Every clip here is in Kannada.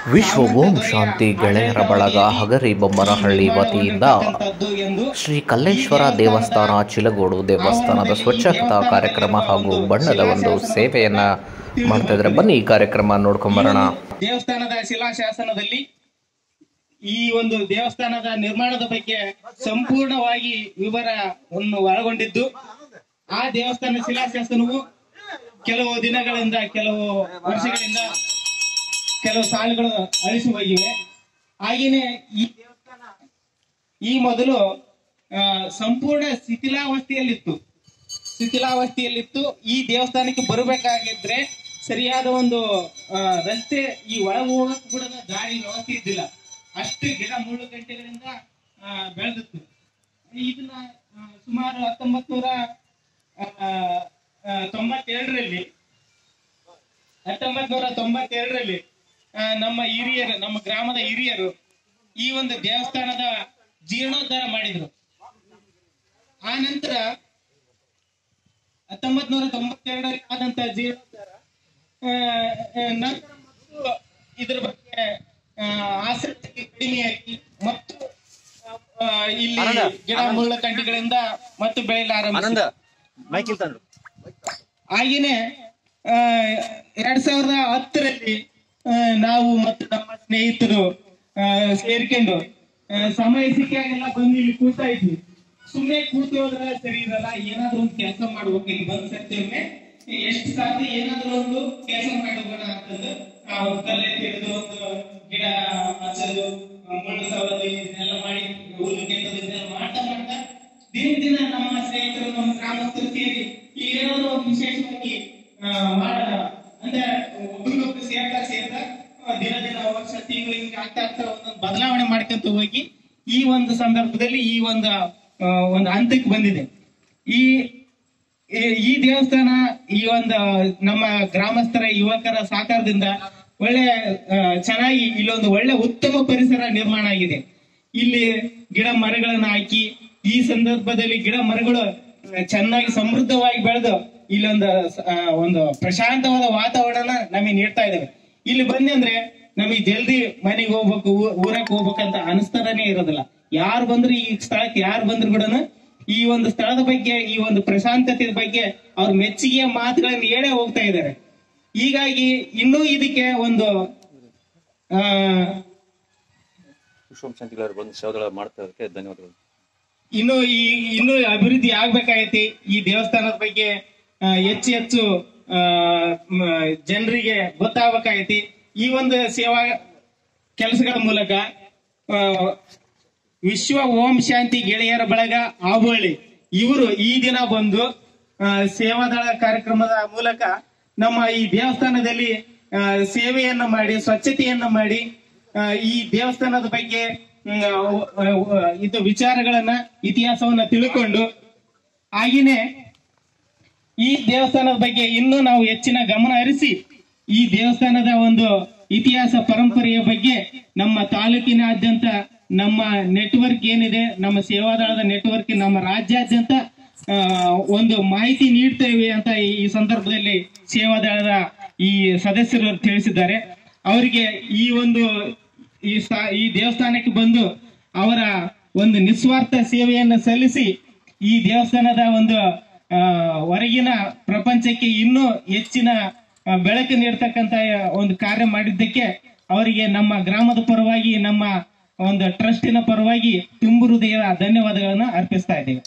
ವಿಶ್ವ ಓಂ ಶಾಂತಿ ಗೆಳೆಯರ ಬಳಗ ಹಗರಿ ಬೊಮ್ಮನಹಳ್ಳಿ ವತಿಯಿಂದ ಶ್ರೀ ಕಲ್ಲೇಶ್ವರ ದೇವಸ್ಥಾನ ಚಿಲಗೋಡು ದೇವಸ್ಥಾನದ ಸ್ವಚ್ಛತಾ ಕಾರ್ಯಕ್ರಮ ಹಾಗೂ ಬಣ್ಣದ ಒಂದು ಸೇವೆಯನ್ನ ಮಾಡ್ತಾ ಇದ್ದಾರೆ ಬನ್ನಿ ಈ ಕಾರ್ಯಕ್ರಮ ನೋಡ್ಕೊಂಬರೋಣ ದೇವಸ್ಥಾನದ ಶಿಲಾಶಾಸನದಲ್ಲಿ ಈ ಒಂದು ದೇವಸ್ಥಾನದ ನಿರ್ಮಾಣದ ಬಗ್ಗೆ ಸಂಪೂರ್ಣವಾಗಿ ವಿವರವನ್ನು ಒಳಗೊಂಡಿದ್ದು ಆ ದೇವಸ್ಥಾನ ಶಿಲಾಶಾಸನವು ಕೆಲವು ದಿನಗಳಿಂದ ಕೆಲವು ವರ್ಷಗಳಿಂದ ಕೆಲವು ಸಾಲುಗಳು ಅಳಿಸಿ ಹೋಗಿವೆ ಹಾಗೇನೆ ಈ ದೇವಸ್ಥಾನ ಈ ಮೊದಲು ಆ, ಸಂಪೂರ್ಣ ಶಿಥಿಲಾವಸ್ಥೆಯಲ್ಲಿತ್ತು ಶಿಥಿಲಾವಸ್ಥೆಯಲ್ಲಿತ್ತು ಈ ದೇವಸ್ಥಾನಕ್ಕೆ ಬರಬೇಕಾಗಿದ್ರೆ ಸರಿಯಾದ ಒಂದು ಆ, ರಸ್ತೆ ಈ ಒಳಗೆ ಹೋಗಕ್ ಕೂಡ ದಾರಿ ವ್ಯವಸ್ಥೆ ಇದ್ದಿಲ್ಲ ಅಷ್ಟು ಗಿಡ ಮುಳ್ಳು ಗಂಟೆಗಳಿಂದ ಬೆಳೆದಿತ್ತು ಇದನ್ನ ಆ, ಸುಮಾರು ಹತ್ತೊಂಬತ್ ನೂರ ತೊಂಬತ್ತೆರಡರಲ್ಲಿ ಹತ್ತೊಂಬತ್ ನೂರ ತೊಂಬತ್ತೆರಡರಲ್ಲಿ ಆ, ನಮ್ಮ ಹಿರಿಯರು ನಮ್ಮ ಗ್ರಾಮದ ಹಿರಿಯರು ಈ ಒಂದು ದೇವಸ್ಥಾನದ ಜೀರ್ಣೋದ್ಧಾರ ಮಾಡಿದ್ರು ಆ ನಂತರ ಹತ್ತೊಂಬತ್ ನೂರ ತೊಂಬತ್ತೆರಡರಲ್ಲಿ ಆದಂತ ಜೀರ್ಣೋದ್ಧಾರ ಆ, ಆ, ನಂತರ ಮತ್ತು ಇದ್ರ ಬಗ್ಗೆ ಆ, ಆಸಕ್ತಿ ಕಡಿಮೆಯಾಗಿ ಮತ್ತು ಆ, ಇಲ್ಲಿ ಗಿಡ ಮುಳ್ಳ ಕಂಟಿಗಳಿಂದ ಮತ್ತು ಬೆಳೆಯಲಾರಂಭಿಸಿದೆ ಮೈಕಿಲ್ ತಂದ್ರು ಹಾಗೇನೆ ಆ, ಎರಡ್ ಸಾವಿರದ ಹತ್ತರಲ್ಲಿ ಆ, ನಾವು ಮತ್ತು ನಮ್ಮ ಸ್ನೇಹಿತರು ಆ, ಸೇರ್ಕೊಂಡು ಆ, ಸಮಯ ಸಿಕ್ಕಾಗೆಲ್ಲ ಬಂದು ಇಲ್ಲಿ ಕೂತಾ ಇದ್ವಿ ಸುಮ್ಮನೆ ಕೂತು ಹೋದ್ರೆ ಸರಿ ಇರಲ್ಲ ಏನಾದ್ರೂ ಒಂದು ಕೆಲಸ ಮಾಡ್ಬೇಕು ಇಲ್ಲಿ ಬಂದ್ ಸತ್ಯೊಮ್ಮೆ ಎಷ್ಟು ಸಾಧ್ಯ ಏನಾದ್ರೂ ಒಂದು ಕೆಲಸ ಮಾಡೋಣ ಅಂತಂದು ಆ, ಒಂದು ಕಲ್ಲೆ ತೆಗೆದು ಒಂದು ಗಿಡ ಹಚ್ಚೋದು ಆ, ಮಣ್ಣು ಸವರೋದು ಇದನ್ನೆಲ್ಲ ಮಾಡಿ ಹುಲ್ಲು ಕೆತ್ತೋದು ಇದನ್ನೆಲ್ಲ ಮಾಡ್ತಾ ಮಾಡ್ತಾ ದಿನ ದಿನ ನಮ್ಮ ಸ್ನೇಹಿತರು ನಮ್ಮ ಗ್ರಾಮಸ್ಥರು ಸೇರಿ ಈ ಏನಾದ್ರು ಒಂದು ವಿಶೇಷವಾಗಿ ಆ, ಮಾಡೋಣ ಅಂದ್ರೆ ಒಬ್ರಿಗೊಬ್ರು ಸೇರ್ತಾ ಸೇರ್ತಾ ಆ, ದಿನ ದಿನ ವರ್ಷ ತಿಂಗಳು ಹಿಂಗೆ ಆಗ್ತಾ ಆಗ್ತಾ ಒಂದೊಂದು ಬದಲಾವಣೆ ಮಾಡ್ಕೊಂತ ಹೋಗಿ ಈ ಒಂದು ಸಂದರ್ಭದಲ್ಲಿ ಈ ಒಂದು ಆ, ಒಂದು ಹಂತಕ್ಕೆ ಬಂದಿದೆ ಈ ಈ- ಈ ದೇವಸ್ಥಾನ ಈ ಒಂದು ನಮ್ಮ ಗ್ರಾಮಸ್ಥರ ಯುವಕರ ಸಹಕಾರದಿಂದ ಒಳ್ಳೆ ಆ, ಚೆನ್ನಾಗಿ ಇಲ್ಲೊಂದು ಒಳ್ಳೆ ಉತ್ತಮ ಪರಿಸರ ನಿರ್ಮಾಣ ಆಗಿದೆ ಇಲ್ಲಿ ಗಿಡ ಮರಗಳನ್ನ ಹಾಕಿ ಈ ಸಂದರ್ಭದಲ್ಲಿ ಗಿಡ ಮರಗಳು ಆ, ಚೆನ್ನಾಗಿ ಸಮೃದ್ಧವಾಗಿ ಬೆಳೆದು ಇಲ್ಲೊಂದು ಆ, ಒಂದು ಪ್ರಶಾಂತವಾದ ವಾತಾವರಣ ನಮಗೆ ನೀಡ್ತಾ ಇದಾವೆ ಇಲ್ಲಿ ಬಂದೆ ಅಂದ್ರೆ ನಮಗೆ ಜಲ್ದಿ ಮನೆಗೆ ಹೋಗ್ಬೇಕು ಊ- ಊರಕ್ಕೆ ಹೋಗ್ಬೇಕಂತ ಅನಿಸ್ತಾನೆ ಇರೋದಿಲ್ಲ ಯಾರು ಬಂದ್ರು ಈ ಸ್ಥಳಕ್ಕೆ ಯಾರು ಬಂದ್ರು ಕೂಡ ಈ ಒಂದು ಸ್ಥಳದ ಬಗ್ಗೆ ಈ ಒಂದು ಪ್ರಶಾಂತತೆ ಬಗ್ಗೆ ಅವ್ರ ಮೆಚ್ಚುಗೆಯ ಮಾತುಗಳನ್ನು ಹೇಳೇ ಹೋಗ್ತಾ ಇದ್ದಾರೆ ಹೀಗಾಗಿ ಇನ್ನೂ ಇದಕ್ಕೆ ಒಂದು ಆ ವಿಶ್ವಂ ಶಾಂತಿಗಳವರು ಬಂದು ಸೇವೆಗಳ ಮಾಡ್ತಾ ಇರೋದಕ್ಕೆ ಧನ್ಯವಾದಗಳು ಇನ್ನು ಈ ಇನ್ನು ಅಭಿವೃದ್ಧಿ ಆಗ್ಬೇಕಾಗೈತಿ ಈ ದೇವಸ್ಥಾನದ ಬಗ್ಗೆ ಆ, ಹೆಚ್ಚು ಹೆಚ್ಚು ಜನರಿಗೆ ಗೊತ್ತಾಗಬೇಕಾಗೈತಿ ಈ ಒಂದು ಸೇವಾ ಕೆಲಸಗಳ ಮೂಲಕ ಆ, ವಿಶ್ವ ಓಂ ಶಾಂತಿ ಗೆಳೆಯರ ಬಳಗ ಆವಳಿ ಇವರು ಈ ದಿನ ಬಂದು ಆ, ಸೇವಾದಳ ಕಾರ್ಯಕ್ರಮದ ಮೂಲಕ ನಮ್ಮ ಈ ದೇವಸ್ಥಾನದಲ್ಲಿ ಆ, ಸೇವೆಯನ್ನ ಮಾಡಿ ಸ್ವಚ್ಛತೆಯನ್ನ ಮಾಡಿ ಆ, ಈ ದೇವಸ್ಥಾನದ ಬಗ್ಗೆ ಹ್ಮ್, ಆ, ಆ, ಇದು ವಿಚಾರಗಳನ್ನ ಇತಿಹಾಸವನ್ನ ತಿಳ್ಕೊಂಡು ಹಾಗೇನೆ ಈ ದೇವಸ್ಥಾನದ ಬಗ್ಗೆ ಇನ್ನೂ ನಾವು ಹೆಚ್ಚಿನ ಗಮನ ಹರಿಸಿ ಈ ದೇವಸ್ಥಾನದ ಒಂದು ಇತಿಹಾಸ ಪರಂಪರೆಯ ಬಗ್ಗೆ ನಮ್ಮ ತಾಲೂಕಿನಾದ್ಯಂತ ನಮ್ಮ ನೆಟ್ವರ್ಕ್ ಏನಿದೆ ನಮ್ಮ ಸೇವಾದಳದ ನೆಟ್ವರ್ಕ್ ನಮ್ಮ ರಾಜ್ಯಾದ್ಯಂತ ಆ, ಒಂದು ಮಾಹಿತಿ ನೀಡ್ತೇವೆ ಅಂತ ಈ ಸಂದರ್ಭದಲ್ಲಿ ಸೇವಾದಳದ ಈ ಸದಸ್ಯರು ತಿಳಿಸಿದ್ದಾರೆ ಅವರಿಗೆ ಈ ಒಂದು ಈ ಸ್ಥಾ- ಈ ದೇವಸ್ಥಾನಕ್ಕೆ ಬಂದು ಅವರ ಒಂದು ನಿಸ್ವಾರ್ಥ ಸೇವೆಯನ್ನು ಸಲ್ಲಿಸಿ ಈ ದೇವಸ್ಥಾನದ ಒಂದು ಆ, ಹೊರಗಿನ ಪ್ರಪಂಚಕ್ಕೆ ಇನ್ನೂ ಹೆಚ್ಚಿನ ಆ, ಬೆಳಕು ನೀಡ್ತಕ್ಕಂತ ಒಂದು ಕಾರ್ಯ ಮಾಡಿದ್ದಕ್ಕೆ ಅವರಿಗೆ ನಮ್ಮ ಗ್ರಾಮದ ಪರವಾಗಿ ನಮ್ಮ ಒಂದು ಟ್ರಸ್ಟಿನ ಪರವಾಗಿ ತುಂಬು ಹೃದಯದ ಧನ್ಯವಾದಗಳನ್ನ ಅರ್ಪಿಸ್ತಾ ಇದ್ದೇವೆ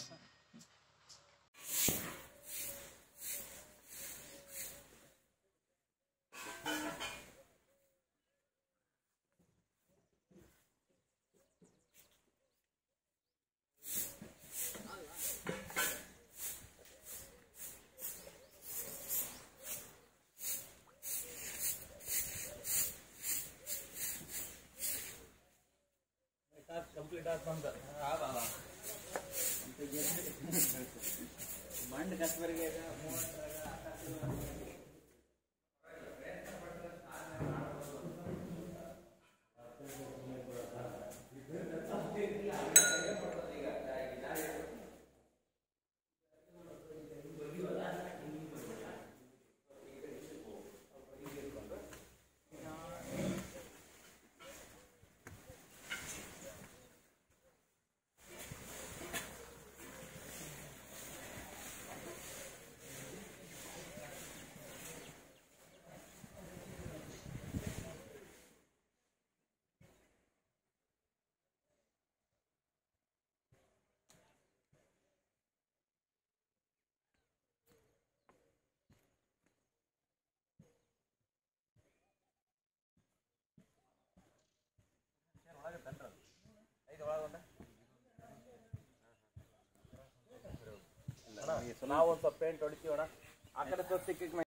ನಾವು ಒಂದು ಸ್ವಲ್ಪ ಪೇಂಟ್ ಹೊಡಿತೀವಣ್ಣ ಆ ಕಡೆ ತೋರಿಸಿ